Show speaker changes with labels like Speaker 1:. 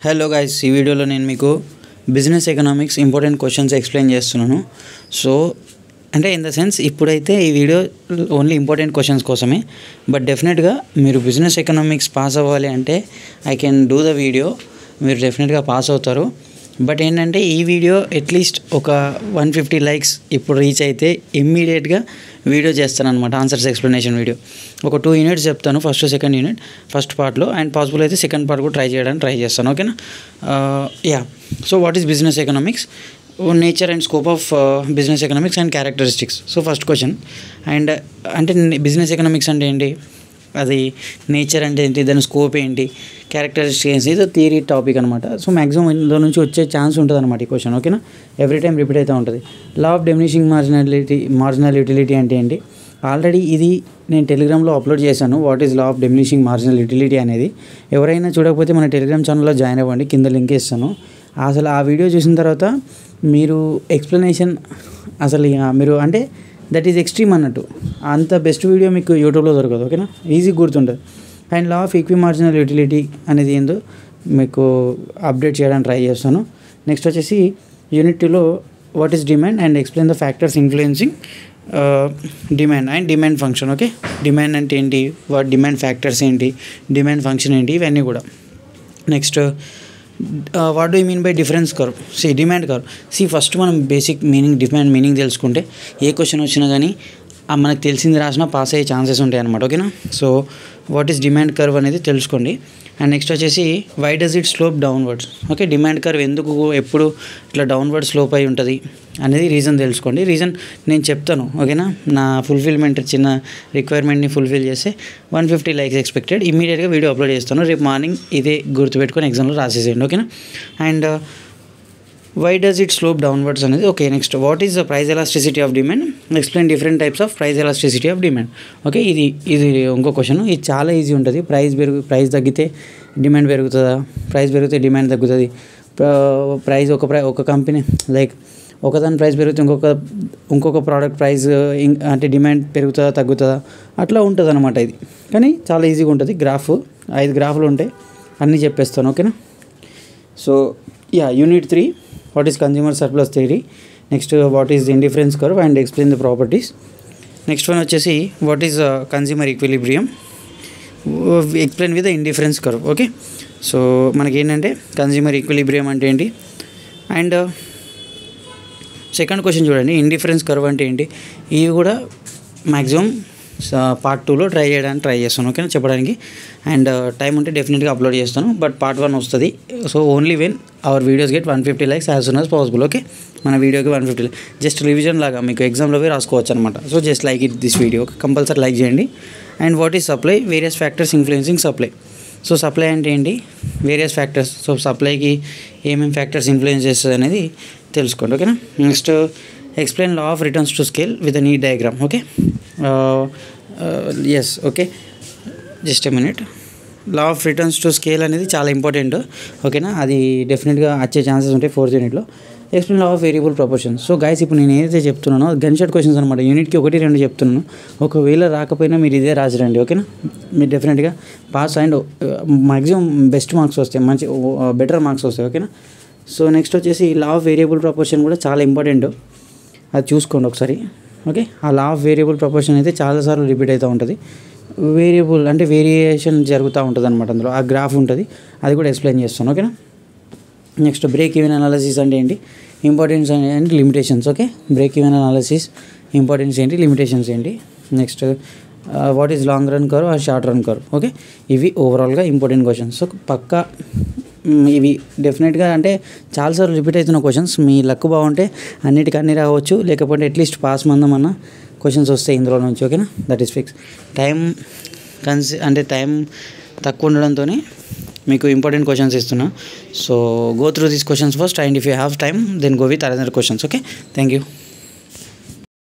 Speaker 1: hello guys ఈ వీడియోలో నేను మీకు business economics important questions explain చేస్తున్నాను సో అంటే ఇన్ ద సెన్స్ ఇప్పుడైతే ఈ వీడియో ఓన్లీ ఇంపార్టెంట్ క్వశ్చన్స్ కోసమే బట్ డెఫినెట్గా మీరు బిజినెస్ ఎకనామిక్స్ పాస్ అవ్వాలి అంటే I can do the video మీరు డెఫినెట్గా పాస్ అవుతారు బట్ ఏంటంటే ఈ వీడియో అట్లీస్ట్ ఒక వన్ ఫిఫ్టీ లైక్స్ ఇప్పుడు రీచ్ అయితే ఇమ్మీడియట్గా వీడియో చేస్తాను అనమాట ఆన్సర్స్ ఎక్స్ప్లెనేషన్ వీడియో ఒక టూ యూనిట్స్ చెప్తాను ఫస్ట్ సెకండ్ యూనిట్ ఫస్ట్ పార్ట్లో అండ్ పాసిబుల్ అయితే సెకండ్ పార్ట్ కూడా ట్రై చేయడానికి ట్రై చేస్తాను ఓకేనా yeah so what is business economics nature and scope of business economics and characteristics so first question and అంటే business economics అంటే ఏంటి అది నేచర్ అంటే ఏంటి దాని స్కోప్ ఏంటి క్యారెక్టరిస్టిక్స్ ఏంటి ఇది థియరీ టాపిక్ అనమాట సో మ్యాక్సిమం ఇందులో నుంచి వచ్చే ఛాన్స్ ఉంటుంది అనమాట ఈ క్వశ్చన్ ఓకేనా ఎవ్రీ టైం రిపీట్ అవుతూ ఉంటుంది law of diminishing marginality marginal utility అంటే ఏంటి ఆల్రెడీ ఇది నేను టెలిగ్రామ్లో అప్లోడ్ చేశాను what is law of diminishing marginal utility అనేది ఎవరైనా చూడకపోతే మన టెలిగ్రామ్ ఛానల్లో జాయిన్ అవ్వండి కింద లింక్ ఇస్తాను అసలు ఆ వీడియో చూసిన తర్వాత మీరు ఎక్స్ప్లెనేషన్ అసలు ఇక మీరు అంటే దట్ ఈజ్ ఎక్స్ట్రీమ్ అన్నట్టు అంత బెస్ట్ వీడియో మీకు యూట్యూబ్లో దొరకదు ఓకేనా ఈజీ గుర్తుంటుంది and law of equi marginal utility అనేది ఏందో మీకు అప్డేట్ చేయడానికి ట్రై చేస్తాను నెక్స్ట్ వచ్చేసి యూనిట్ టూలో what is demand and explain the factors influencing demand and demand function okay demand అంటే ఏంటి వాట్ డిమాండ్ ఫ్యాక్టర్స్ ఏంటి డిమాండ్ ఫంక్షన్ ఏంటి ఇవన్నీ కూడా next what do mean by difference curve see demand curve see first మనం basic meaning demand meaning తెలుసుకుంటే a question వచ్చినా కానీ ఆ మనకు తెలిసింది రాసినా పాస్ అయ్యే ఛాన్సెస్ ఉంటాయి అనమాట ఓకేనా so what is demand curve అనేది తెలుసుకోండి అండ్ నెక్స్ట్ వచ్చేసి why does it slope downwards okay demand curve ఎందుకు ఎప్పుడు ఇట్లా డౌన్వర్డ్ స్లోప్ అయి ఉంటుంది అనేది రీజన్ తెలుసుకోండి రీజన్ నేను చెప్తాను ఓకేనా నా ఫుల్ఫిల్మెంట్ చిన్న రిక్వైర్మెంట్ని ఫుల్ఫిల్ చేస్తే వన్ ఫిఫ్టీ లైక్స్ ఎక్స్పెక్టెడ్ ఇమీడియట్గా వీడియో అప్లోడ్ చేస్తాను రేపు మార్నింగ్ ఇదే గుర్తుపెట్టుకొని ఎగ్జామ్లో రాసేసేయండి ఓకేనా and why does it slope downwards అనేది okay next what is the price elasticity of demand explain different types of price elasticity of demand okay ఇది ఇది ఇంకో క్వశ్చన్ ఇది చాలా ఈజీ ఉంటుంది ప్రైస్ పెరుగు ప్రైస్ తగ్గితే డిమాండ్ పెరుగుతుందా ప్రైస్ పెరిగితే డిమాండ్ తగ్గుతుంది ప్రైస్ ఒక ప్రై ఒక కంపెనీ లైక్ ఒకదాని ప్రైస్ పెరిగితే ఇంకొక ఇంకొక ప్రోడక్ట్ ప్రైస్ అంటే డిమాండ్ పెరుగుతుందా తగ్గుతుందా అట్లా ఉంటుంది అనమాట ఇది కానీ చాలా ఈజీగా ఉంటుంది గ్రాఫ్ ఐదు గ్రాఫ్లు ఉంటాయి అన్నీ చెప్పేస్తాను ఓకేనా so ya unit three what is consumer surplus theory next what is indifference curve and explain the properties next one వచ్చేసి what is consumer equilibrium explain with indifference curve okay so మనకి ఏంటంటే consumer equilibrium అంటే ఏంటి and second question చూడండి indifference curve అంటే ఏంటి ఇవి కూడా మ్యాక్సిమం పార్ట్ టూలో ట్రై చేయడానికి ట్రై చేస్తాను ఓకేనా చెప్పడానికి అండ్ టైం ఉంటే డెఫినెట్గా అప్లోడ్ చేస్తాను బట్ పార్ట్ వన్ వస్తుంది so only when our videos get one fifty likes as soon as possible okay మన వీడియోకి వన్ ఫిఫ్టీ జస్ట్ రివిజన్ లాగా మీకు ఎగ్జామ్లో పోయి రాసుకోవచ్చు అనమాట so just like it this video compulsory like చేయండి and what is supply various factors influencing supply so supply అంటే ఏంటి వేరియస్ ఫ్యాక్టర్స్ సో సప్లైకి ఏమేమి ఫ్యాక్టర్స్ ఇన్ఫ్లుయెన్స్ చేస్తుంది అనేది తెలుసుకోండి ఓకేనా next explain law of returns to scale with neat diagram okay yes okay just a minute law of returns to scale అనేది చాలా important ఓకేనా అది డెఫినెట్గా వచ్చే ఛాన్సెస్ ఉంటాయి ఫోర్త్ యూనిట్లో explain law of variable proportions so guys ఇప్పుడు నేను ఏదైతే చెప్తున్నానో గన్ షాట్ క్వశ్చన్స్ అనమాట యూనిట్కి ఒకటి రెండు చెప్తున్నాను ఒకవేళ రాకపోయినా మీరు ఇదే రాసిరండి ఓకేనా మీరు డెఫినెట్గా pass and maximum best marks వస్తాయి మంచి బెటర్ మార్క్స్ వస్తాయి ఓకేనా సో నెక్స్ట్ వచ్చేసి లా ఆఫ్ వేరియబుల్ ప్రపోర్షన్ కూడా చాలా ఇంపార్టెంట్ అది చూసుకోండి ఒకసారి ఓకే ఆ లా ఆఫ్ వేరియబుల్ ప్రపోర్షన్ అయితే చాలాసార్లు రిపీట్ అవుతూ ఉంటుంది వేరియబుల్ అంటే వేరియేషన్ జరుగుతూ ఉంటుంది అనమాట అందులో ఆ గ్రాఫ్ ఉంటుంది అది కూడా ఎక్స్ప్లెయిన్ చేస్తాను ఓకేనా నెక్స్ట్ బ్రేక్ ఈవెన్ అనాలసిస్ అంటే ఏంటి importance and limitations okay break even analysis importance ఏంటి లిమిటేషన్స్ ఏంటి next what is long run curve ఆ షార్ట్ రన్ కర్వ్ ఓకే ఇవి ఓవరాల్గా ఇంపార్టెంట్ క్వశ్చన్స్ సో పక్కా ఇవి డెఫినెట్గా అంటే చాలాసార్లు రిపీట్ అవుతున్న క్వశ్చన్స్ మీ లక్ బాగుంటే అన్నిటికీ అన్ని రావచ్చు లేకపోతే అట్లీస్ట్ పాస్ మందం అన్న క్వశ్చన్స్ వస్తాయి ఇందులో నుంచి ఓకేనా దట్ ఈస్ ఫిక్స్ టైం కన్సి అంటే టైం తక్కువ ఉండడంతో మీకు ఇంపార్టెంట్ క్వశ్చన్స్ ఇస్తున్నా so go through these questions first and if you have time then go with other questions okay thank you